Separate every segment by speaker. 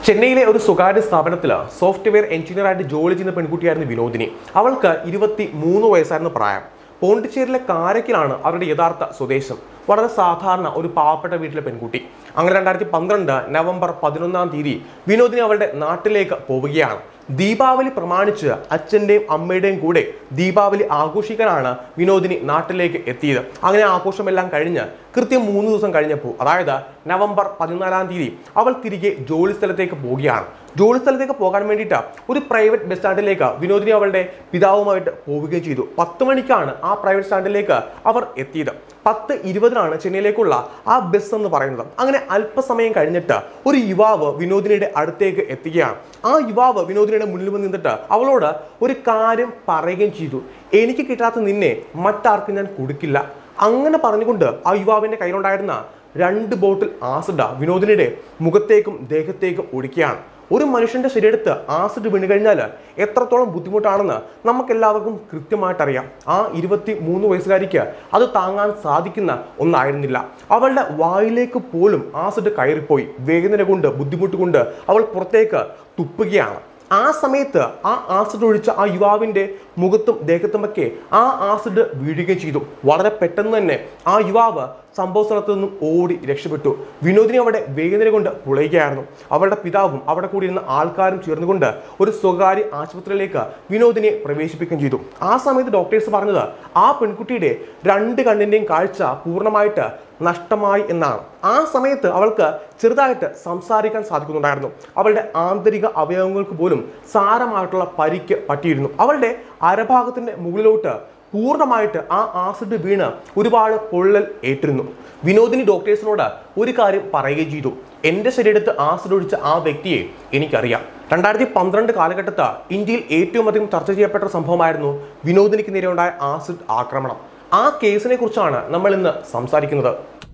Speaker 1: ചെന്നൈയിലെ ഒരു സ്വകാര്യ സ്ഥാപനത്തിൽ സോഫ്റ്റ്വെയർ എഞ്ചിനീയറായിട്ട് ജോലി ചെയ്യുന്ന പെൺകുട്ടിയായിരുന്നു വിനോദിനി അവൾക്ക് ഇരുപത്തി മൂന്ന് വയസ്സായിരുന്നു പ്രായം പോണ്ടിച്ചേരിയിലെ കാരക്കിലാണ് അവരുടെ യഥാർത്ഥ സ്വദേശം വളരെ സാധാരണ ഒരു പാവപ്പെട്ട വീട്ടിലെ പെൺകുട്ടി അങ്ങനെ രണ്ടായിരത്തി പന്ത്രണ്ട് നവംബർ പതിനൊന്നാം തീയതി വിനോദിനി അവളുടെ നാട്ടിലേക്ക് പോവുകയാണ് ദീപാവലി പ്രമാണിച്ച് അച്ഛൻ്റെയും അമ്മയുടെയും കൂടെ ദീപാവലി ആഘോഷിക്കാനാണ് വിനോദിനി നാട്ടിലേക്ക് എത്തിയത് അങ്ങനെ ആഘോഷമെല്ലാം കഴിഞ്ഞ് കൃത്യം മൂന്ന് ദിവസം കഴിഞ്ഞപ്പോൾ അതായത് നവംബർ പതിനാലാം തീയതി അവൾ തിരികെ ജോലി സ്ഥലത്തേക്ക് പോവുകയാണ് ജോലി സ്ഥലത്തേക്ക് പോകാൻ വേണ്ടിയിട്ട് ഒരു പ്രൈവറ്റ് ബസ് സ്റ്റാൻഡിലേക്ക് വിനോദിനി അവളുടെ പിതാവുമായിട്ട് പോവുകയും ചെയ്തു പത്ത് മണിക്കാണ് ആ പ്രൈവറ്റ് സ്റ്റാൻഡിലേക്ക് അവർ എത്തിയത് പത്ത് ഇരുപതിനാണ് ചെന്നൈയിലേക്കുള്ള ആ ബസ് എന്ന് പറയുന്നത് അങ്ങനെ അല്പസമയം കഴിഞ്ഞിട്ട് ഒരു യുവാവ് വിനോദിനിയുടെ അടുത്തേക്ക് എത്തുകയാണ് ആ യുവാവ് വിനോദിനിയുടെ മുന്നിൽ വന്ന് നിന്നിട്ട് അവളോട് ഒരു കാര്യം പറയുകയും ചെയ്തു എനിക്ക് കിട്ടാത്ത നിന്നെ മറ്റാർക്കും ഞാൻ കൊടുക്കില്ല അങ്ങനെ പറഞ്ഞുകൊണ്ട് ആ യുവാവിന്റെ കയ്യിലുണ്ടായിരുന്ന രണ്ട് ബോട്ടിൽ ആസിഡ വിനോദിനിയുടെ മുഖത്തേക്കും ദേഹത്തേക്കും ഒഴിക്കുകയാണ് ഒരു മനുഷ്യന്റെ ശരീരത്ത് ആസിഡ് വീണ് കഴിഞ്ഞാൽ എത്രത്തോളം ബുദ്ധിമുട്ടാണെന്ന് നമുക്കെല്ലാവർക്കും കൃത്യമായിട്ട് അറിയാം ആ ഇരുപത്തി മൂന്ന് വയസ്സുകാരിക്ക് അത് താങ്ങാൻ സാധിക്കുന്ന ഒന്നായിരുന്നില്ല അവളുടെ വായിലേക്ക് പോലും ആസിഡ് കയറിപ്പോയി വേദന കൊണ്ട് ബുദ്ധിമുട്ട് കൊണ്ട് അവൾ പുറത്തേക്ക് തുപ്പുകയാണ് ആ സമയത്ത് ആ ആസിഡ് ഒഴിച്ച ആ യുവാവിന്റെ മുഖത്തും ദേഹത്തുമൊക്കെ ആ ആസിഡ് വീഴുകയും ചെയ്തു വളരെ പെട്ടെന്ന് തന്നെ ആ യുവാവ് സംഭവ സ്ഥലത്ത് നിന്നും ഓടി രക്ഷപ്പെട്ടു വിനോദിനി അവിടെ വേദന കൊണ്ട് പുളയുകയായിരുന്നു അവളുടെ പിതാവും അവിടെ കൂടിയിരുന്ന ആൾക്കാരും ചേർന്നുകൊണ്ട് ഒരു സ്വകാര്യ ആശുപത്രിയിലേക്ക് വിനോദിനിയെ പ്രവേശിപ്പിക്കുകയും ചെയ്തു ആ സമയത്ത് ഡോക്ടേഴ്സ് പറഞ്ഞത് ആ പെൺകുട്ടിയുടെ രണ്ട് കണ്ണിന്റെയും കാഴ്ച പൂർണ്ണമായിട്ട് നഷ്ടമായി എന്നാണ് ആ സമയത്ത് അവൾക്ക് ചെറുതായിട്ട് സംസാരിക്കാൻ സാധിക്കുന്നുണ്ടായിരുന്നു അവളുടെ ആന്തരിക അവയവങ്ങൾക്ക് പോലും സാരമായിട്ടുള്ള പരിക്ക് പറ്റിയിരുന്നു അവളുടെ അരഭാഗത്തിന്റെ മുകളിലോട്ട് പൂർണ്ണമായിട്ട് ആ ആസിഡ് വീണ് ഒരുപാട് പൊള്ളൽ ഏറ്റിരുന്നു വിനോദിനി ഡോക്ടേഴ്സിനോട് ഒരു കാര്യം പറയുകയും ചെയ്തു എൻ്റെ ശരീരത്ത് ആസിഡ് ഒഴിച്ച ആ വ്യക്തിയെ എനിക്കറിയാം രണ്ടായിരത്തി പന്ത്രണ്ട് കാലഘട്ടത്ത് ഇന്ത്യയിൽ ഏറ്റവും അധികം ചർച്ച ചെയ്യപ്പെട്ട ഒരു സംഭവമായിരുന്നു വിനോദിനിക്ക് നേരെ ഉണ്ടായ ആസിഡ് ആക്രമണം ആ കേസിനെ കുറിച്ചാണ് നമ്മൾ ഇന്ന് സംസാരിക്കുന്നത്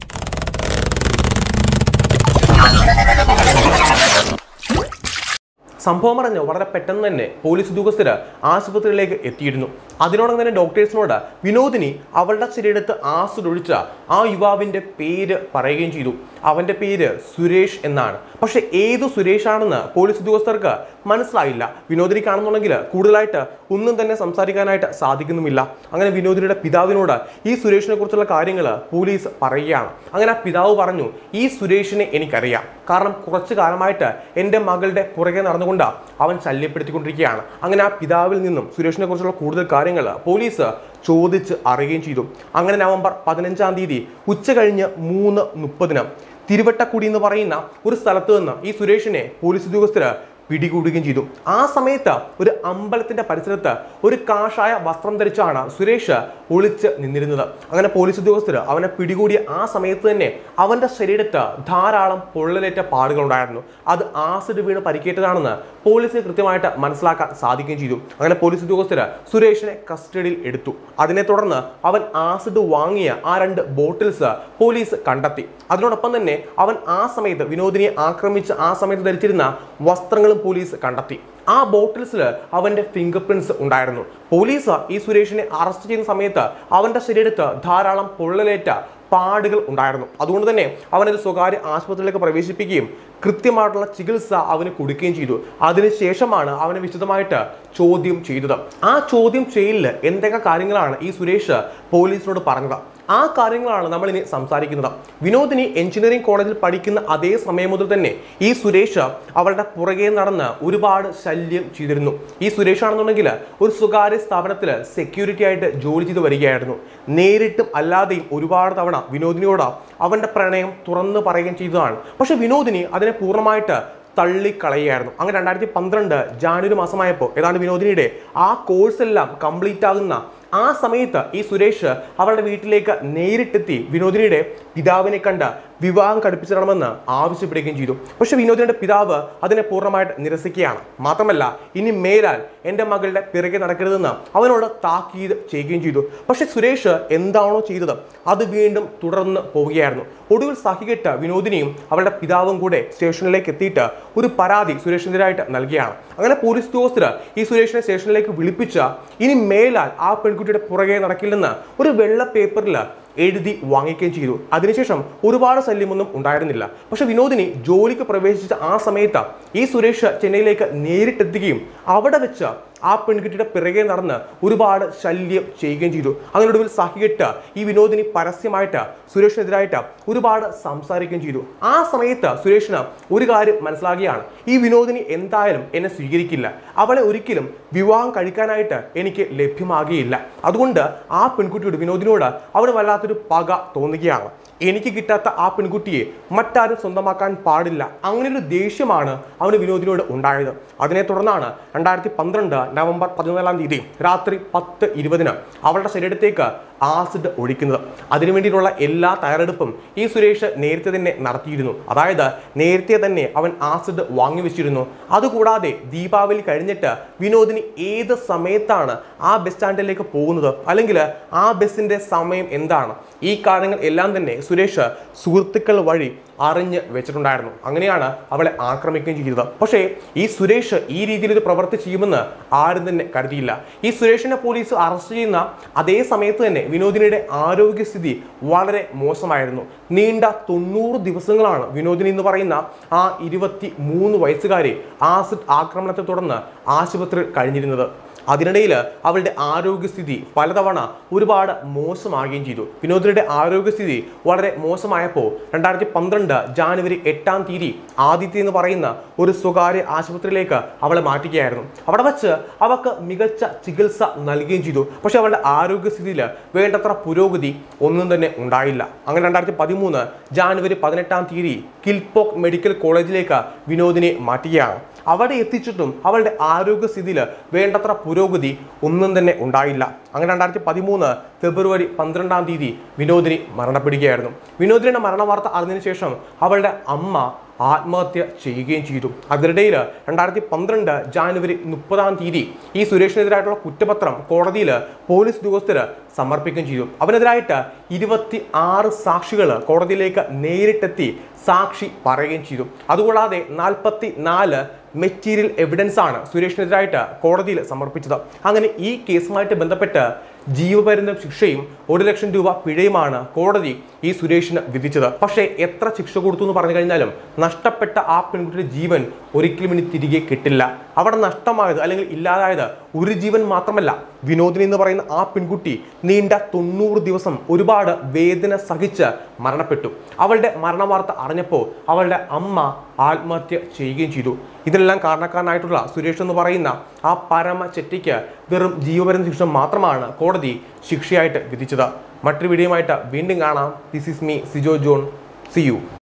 Speaker 1: സംഭവം അറിഞ്ഞ് വളരെ പെട്ടെന്ന് തന്നെ പോലീസ് ഉദ്യോഗസ്ഥർ ആശുപത്രിയിലേക്ക് എത്തിയിരുന്നു അതിനോടൊപ്പം തന്നെ ഡോക്ടേഴ്സിനോട് വിനോദിനി അവളുടെ ശരീരത്ത് ആസിഡ് ഒഴിച്ച ആ യുവാവിന്റെ പേര് പറയുകയും ചെയ്തു അവന്റെ പേര് സുരേഷ് എന്നാണ് പക്ഷെ ഏതു സുരേഷ് ആണെന്ന് പോലീസ് ഉദ്യോഗസ്ഥർക്ക് മനസ്സിലായില്ല വിനോദിനി കാണുന്നുണ്ടെങ്കിൽ കൂടുതലായിട്ട് ഒന്നും തന്നെ സംസാരിക്കാനായിട്ട് സാധിക്കുന്നുമില്ല അങ്ങനെ വിനോദിനിയുടെ പിതാവിനോട് ഈ സുരേഷിനെ കുറിച്ചുള്ള കാര്യങ്ങൾ പോലീസ് പറയുകയാണ് അങ്ങനെ ആ പിതാവ് പറഞ്ഞു ഈ സുരേഷിനെ എനിക്കറിയാം കാരണം കുറച്ചു കാലമായിട്ട് എൻ്റെ മകളുടെ പുറകെ നടന്നുകൊണ്ട് അവൻ ശല്യപ്പെടുത്തിക്കൊണ്ടിരിക്കുകയാണ് അങ്ങനെ ആ പിതാവിൽ നിന്നും സുരേഷിനെ കുറിച്ചുള്ള കൂടുതൽ കാര്യങ്ങൾ പോലീസ് ചോദിച്ച് അറിയുകയും ചെയ്തു അങ്ങനെ നവംബർ പതിനഞ്ചാം തീയതി ഉച്ച കഴിഞ്ഞ് മൂന്ന് മുപ്പതിന് തിരുവട്ടക്കുടി എന്ന് പറയുന്ന ഒരു സ്ഥലത്ത് നിന്ന് ഈ സുരേഷിനെ പോലീസ് ഉദ്യോഗസ്ഥര് പിടികൂടുകയും ചെയ്തു ആ സമയത്ത് ഒരു അമ്പലത്തിന്റെ പരിസരത്ത് ഒരു കാഷായ വസ്ത്രം ധരിച്ചാണ് സുരേഷ് ഒളിച്ച് നിന്നിരുന്നത് അങ്ങനെ പോലീസ് ഉദ്യോഗസ്ഥർ അവനെ പിടികൂടിയ ആ സമയത്ത് തന്നെ അവന്റെ ശരീരത്ത് ധാരാളം പൊള്ളലേറ്റ പാടുകൾ ഉണ്ടായിരുന്നു അത് ആസിഡ് വീണ് പരിക്കേറ്റതാണെന്ന് പോലീസിന് കൃത്യമായിട്ട് മനസ്സിലാക്കാൻ സാധിക്കുകയും ചെയ്തു അങ്ങനെ പോലീസ് ഉദ്യോഗസ്ഥർ സുരേഷിനെ കസ്റ്റഡിയിൽ എടുത്തു അതിനെ തുടർന്ന് അവൻ ആസിഡ് വാങ്ങിയ ആ രണ്ട് ബോട്ടിൽസ് പോലീസ് കണ്ടെത്തി അതിനോടൊപ്പം തന്നെ അവൻ ആ സമയത്ത് വിനോദിനിയെ ആക്രമിച്ച് ആ സമയത്ത് ധരിച്ചിരുന്ന വസ്ത്രങ്ങളും പോലീസ് കണ്ടെത്തി ആ ബോട്ടിൽസിൽ അവന്റെ ഫിംഗർ പ്രിന്റ്സ് ഉണ്ടായിരുന്നു പോലീസ് ഈ സുരേഷിനെ അറസ്റ്റ് ചെയ്യുന്ന സമയത്ത് അവന്റെ ശരീരത്ത് ധാരാളം പൊള്ളലേറ്റ പാടുകൾ ഉണ്ടായിരുന്നു അതുകൊണ്ട് തന്നെ അവനൊരു സ്വകാര്യ ആശുപത്രിയിലേക്ക് പ്രവേശിപ്പിക്കുകയും കൃത്യമായിട്ടുള്ള ചികിത്സ അവന് കൊടുക്കുകയും ചെയ്തു അതിനുശേഷമാണ് അവനെ വിശദമായിട്ട് ചോദ്യം ചെയ്തത് ആ ചോദ്യം ചെയ്യലിൽ എന്തൊക്കെ കാര്യങ്ങളാണ് ഈ സുരേഷ് പോലീസിനോട് പറഞ്ഞത് ആ കാര്യങ്ങളാണ് നമ്മൾ ഇനി സംസാരിക്കുന്നത് വിനോദിനി എഞ്ചിനീയറിംഗ് കോളേജിൽ പഠിക്കുന്ന അതേ സമയം മുതൽ തന്നെ ഈ സുരേഷ് അവളുടെ പുറകെ നടന്ന് ഒരുപാട് ശല്യം ചെയ്തിരുന്നു ഈ സുരേഷ് ആണെന്നുണ്ടെങ്കിൽ ഒരു സ്വകാര്യ സ്ഥാപനത്തിൽ സെക്യൂരിറ്റി ആയിട്ട് ജോലി ചെയ്ത് വരികയായിരുന്നു നേരിട്ടും അല്ലാതെയും ഒരുപാട് തവണ വിനോദിനിയോട് അവന്റെ പ്രണയം തുറന്നു പറയുകയും ചെയ്തതാണ് പക്ഷെ വിനോദിനി അതിനെ പൂർണ്ണമായിട്ട് തള്ളിക്കളയായിരുന്നു അങ്ങനെ രണ്ടായിരത്തി പന്ത്രണ്ട് ജാനുവരി മാസമായപ്പോൾ ഏതാണ്ട് വിനോദിനിയുടെ ആ കോഴ്സ് എല്ലാം കംപ്ലീറ്റ് ആകുന്ന ആ സമയത്ത് ഈ സുരേഷ് അവളുടെ വീട്ടിലേക്ക് നേരിട്ടെത്തി വിനോദിനിയുടെ പിതാവിനെ കണ്ട് വിവാഹം കഴിപ്പിച്ചിടണമെന്ന് ആവശ്യപ്പെടുകയും ചെയ്തു പക്ഷെ വിനോദിനിയുടെ പിതാവ് അതിനെ പൂർണ്ണമായിട്ട് നിരസിക്കുകയാണ് മാത്രമല്ല ഇനി മേലാൽ എൻ്റെ മകളുടെ പിറകെ നടക്കരുതെന്ന് അവനോട് താക്കീത് ചെയ്യുകയും ചെയ്തു പക്ഷെ സുരേഷ് എന്താണോ ചെയ്തത് അത് വീണ്ടും തുടർന്ന് പോവുകയായിരുന്നു ഒടുവിൽ സഹികെട്ട് വിനോദിനിയും അവളുടെ പിതാവും കൂടെ സ്റ്റേഷനിലേക്ക് എത്തിയിട്ട് ഒരു പരാതി സുരേഷിനെതിരായിട്ട് നൽകിയാണ് അങ്ങനെ പോലീസ് ഉദ്യോഗസ്ഥർ ഈ സുരേഷിനെ സ്റ്റേഷനിലേക്ക് വിളിപ്പിച്ച ഇനി മേലാൽ ആ പെൺകുട്ടിയുടെ പുറകെ നടക്കില്ലെന്ന് ഒരു വെള്ള പേപ്പറിൽ എഴുതി വാങ്ങിക്കുകയും ചെയ്തു അതിനുശേഷം ഒരുപാട് ശല്യമൊന്നും ഉണ്ടായിരുന്നില്ല പക്ഷെ വിനോദിനി ജോലിക്ക് പ്രവേശിച്ച ആ സമയത്ത് ഈ സുരേഷ് ചെന്നൈയിലേക്ക് നേരിട്ടെത്തുകയും അവിടെ വെച്ച് ആ പെൺകുട്ടിയുടെ പിറകെ നടന്ന് ഒരുപാട് ശല്യം ചെയ്യുകയും ചെയ്തു അങ്ങനെ ഒടുവിൽ സഹികെട്ട് ഈ വിനോദിനി പരസ്യമായിട്ട് സുരേഷിനെതിരായിട്ട് ഒരുപാട് സംസാരിക്കുകയും ചെയ്തു ആ സമയത്ത് സുരേഷിന് ഒരു കാര്യം മനസ്സിലാകുകയാണ് ഈ വിനോദിനി എന്തായാലും എന്നെ സ്വീകരിക്കില്ല അവളെ ഒരിക്കലും വിവാഹം കഴിക്കാനായിട്ട് എനിക്ക് ലഭ്യമാകുകയില്ല അതുകൊണ്ട് ആ പെൺകുട്ടിയോട് വിനോദിനോട് അവന് വല്ലാത്തൊരു പക തോന്നുകയാണ് എനിക്ക് കിട്ടാത്ത ആ പെൺകുട്ടിയെ മറ്റാരും സ്വന്തമാക്കാൻ പാടില്ല അങ്ങനെ ഒരു ദേഷ്യമാണ് അവന് വിനോദിനോട് ഉണ്ടായത് അതിനെ തുടർന്നാണ് രണ്ടായിരത്തി പന്ത്രണ്ട് നവംബർ പതിനാലാം തീയതി രാത്രി പത്ത് ഇരുപതിന് അവളുടെ ശരീരത്തേക്ക് ആസിഡ് ഒഴിക്കുന്നത് അതിനു വേണ്ടിയിട്ടുള്ള എല്ലാ തയ്യാറെടുപ്പും ഈ സുരേഷ് നേരത്തെ തന്നെ നടത്തിയിരുന്നു അതായത് നേരത്തെ തന്നെ അവൻ ആസിഡ് വാങ്ങി വെച്ചിരുന്നു അതുകൂടാതെ ദീപാവലി കഴിഞ്ഞിട്ട് വിനോദിനി ഏത് സമയത്താണ് ആ ബസ് സ്റ്റാൻഡിലേക്ക് പോകുന്നത് അല്ലെങ്കിൽ ആ ബസ്സിന്റെ സമയം എന്താണ് ഈ കാര്യങ്ങൾ എല്ലാം തന്നെ സുരേഷ് സുഹൃത്തുക്കൾ വഴി അറിഞ്ഞ് വെച്ചിട്ടുണ്ടായിരുന്നു അങ്ങനെയാണ് അവളെ ആക്രമിക്കുകയും ചെയ്തത് പക്ഷേ ഈ സുരേഷ് ഈ രീതിയിൽ ഒരു പ്രവൃത്തി ചെയ്യുമെന്ന് ആരും തന്നെ കരുതിയില്ല ഈ സുരേഷിനെ പോലീസ് അറസ്റ്റ് ചെയ്യുന്ന അതേ സമയത്ത് തന്നെ വിനോദിനിയുടെ ആരോഗ്യസ്ഥിതി വളരെ മോശമായിരുന്നു നീണ്ട തൊണ്ണൂറ് ദിവസങ്ങളാണ് വിനോദിനി എന്ന് പറയുന്ന ആ ഇരുപത്തി മൂന്ന് വയസ്സുകാരി ആസിഡ് ആക്രമണത്തെ തുടർന്ന് ആശുപത്രിയിൽ കഴിഞ്ഞിരുന്നത് അതിനിടയിൽ അവളുടെ ആരോഗ്യസ്ഥിതി പലതവണ ഒരുപാട് മോശമാകുകയും ചെയ്തു വിനോദിനിയുടെ ആരോഗ്യസ്ഥിതി വളരെ മോശമായപ്പോൾ രണ്ടായിരത്തി പന്ത്രണ്ട് ജാനുവരി എട്ടാം തീയതി ആദിത്യ എന്ന് പറയുന്ന ഒരു സ്വകാര്യ ആശുപത്രിയിലേക്ക് അവളെ മാറ്റുകയായിരുന്നു അവിടെ വെച്ച് അവൾക്ക് മികച്ച ചികിത്സ നൽകുകയും ചെയ്തു പക്ഷെ അവളുടെ ആരോഗ്യസ്ഥിതിയിൽ വേണ്ടത്ര പുരോഗതി ഒന്നും തന്നെ ഉണ്ടായില്ല അങ്ങനെ രണ്ടായിരത്തി പതിമൂന്ന് ജാനുവരി പതിനെട്ടാം തീയതി കിൽപോക്ക് മെഡിക്കൽ കോളേജിലേക്ക് വിനോദിനെ മാറ്റുകയാണ് അവിടെ എത്തിച്ചിട്ടും അവളുടെ ആരോഗ്യസ്ഥിതിയിൽ വേണ്ടത്ര പുരോഗതി ഒന്നും തന്നെ ഉണ്ടായില്ല അങ്ങനെ രണ്ടായിരത്തി പതിമൂന്ന് ഫെബ്രുവരി പന്ത്രണ്ടാം തീയതി വിനോദിനി മരണപ്പെടുകയായിരുന്നു വിനോദിനിയുടെ മരണവാർത്ത അറിഞ്ഞതിന് ശേഷം അവളുടെ അമ്മ ആത്മഹത്യ ചെയ്യുകയും ചെയ്തു അതിനിടയിൽ രണ്ടായിരത്തി പന്ത്രണ്ട് ജാനുവരി മുപ്പതാം തീയതി ഈ സുരേഷിനെതിരായിട്ടുള്ള കുറ്റപത്രം കോടതിയിൽ പോലീസ് ഉദ്യോഗസ്ഥർ സമർപ്പിക്കുകയും ചെയ്തു അവനെതിരായിട്ട് ഇരുപത്തി ആറ് സാക്ഷികൾ കോടതിയിലേക്ക് നേരിട്ടെത്തി സാക്ഷി പറയുകയും ചെയ്തു അതുകൂടാതെ നാൽപ്പത്തി നാല് മെറ്റീരിയൽ എവിഡൻസ് ആണ് സുരേഷിനെതിരായിട്ട് കോടതിയിൽ സമർപ്പിച്ചത് അങ്ങനെ ഈ കേസുമായിട്ട് ബന്ധപ്പെട്ട് ജീവപര്യന്ത ശിക്ഷയും ഒരു ലക്ഷം രൂപ പിഴയുമാണ് കോടതി ഈ സുരേഷിന് വിധിച്ചത് പക്ഷേ എത്ര ശിക്ഷ കൊടുത്തു എന്ന് പറഞ്ഞു കഴിഞ്ഞാലും നഷ്ടപ്പെട്ട ആ പെൺകുട്ടിയുടെ ജീവൻ ഒരിക്കലും ഇനി തിരികെ കിട്ടില്ല അവിടെ നഷ്ടമായത് അല്ലെങ്കിൽ ഇല്ലാതായത് ഒരു ജീവൻ മാത്രമല്ല വിനോദിനി എന്ന് പറയുന്ന ആ പെൺകുട്ടി നീണ്ട തൊണ്ണൂറ് ദിവസം ഒരുപാട് വേദന സഹിച്ച് മരണപ്പെട്ടു അവളുടെ മരണവാർത്ത അറിഞ്ഞപ്പോൾ അവളുടെ അമ്മ ആത്മഹത്യ ചെയ്യുകയും ചെയ്തു ഇതിനെല്ലാം കാരണക്കാരനായിട്ടുള്ള സുരേഷ് എന്ന് പറയുന്ന ആ പരമ ചെറ്റിക്ക് വെറും ജീവപര്യന്ത ശിക്ഷ മാത്രമാണ് കോടതി ശിക്ഷയായിട്ട് വിധിച്ചത് മറ്റൊരു വീഡിയോയുമായിട്ട് വീണ്ടും കാണാം this is me Sijo John see U